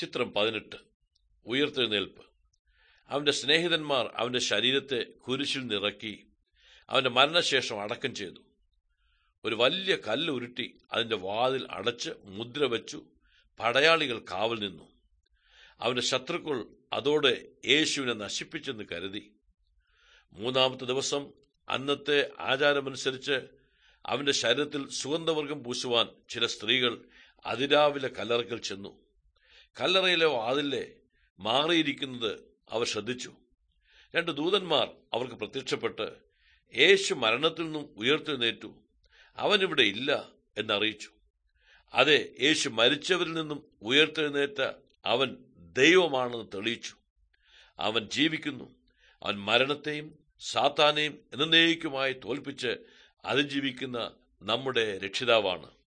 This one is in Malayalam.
ചിത്രം പതിനെട്ട് ഉയർത്തെഴുന്നേൽപ്പ് അവന്റെ സ്നേഹിതന്മാർ അവന്റെ ശരീരത്തെ കുരിശിൽ നിറക്കി അവന്റെ മരണശേഷം അടക്കം ചെയ്തു ഒരു വലിയ കല്ല് ഉരുട്ടി അതിന്റെ വാതിൽ അടച്ച് മുദ്ര വെച്ചു പടയാളികൾ കാവൽ നിന്നു അവന്റെ ശത്രുക്കൾ അതോടെ യേശുവിനെ നശിപ്പിച്ചെന്ന് കരുതി മൂന്നാമത്തെ ദിവസം അന്നത്തെ ആചാരമനുസരിച്ച് അവന്റെ ശരീരത്തിൽ സുഗന്ധവർഗം പൂശുവാൻ ചില സ്ത്രീകൾ അതിരാവിലെ കല്ലറക്കൽ ചെന്നു കല്ലറയിലെ വാതിലെ മാറിയിരിക്കുന്നത് അവർ ശ്രദ്ധിച്ചു രണ്ട് ദൂതന്മാർ അവർക്ക് പ്രത്യക്ഷപ്പെട്ട് യേശു മരണത്തിൽ നിന്നും ഉയർത്തെഴുന്നേറ്റു അവനിവിടെ ഇല്ല എന്നറിയിച്ചു അതെ യേശു മരിച്ചവരിൽ നിന്നും ഉയർത്തെഴുന്നേറ്റ അവൻ ദൈവമാണെന്ന് തെളിയിച്ചു അവൻ ജീവിക്കുന്നു അവൻ മരണത്തെയും സാത്താനെയും എന്നേക്കുമായി തോൽപ്പിച്ച് അതിജീവിക്കുന്ന നമ്മുടെ രക്ഷിതാവാണ്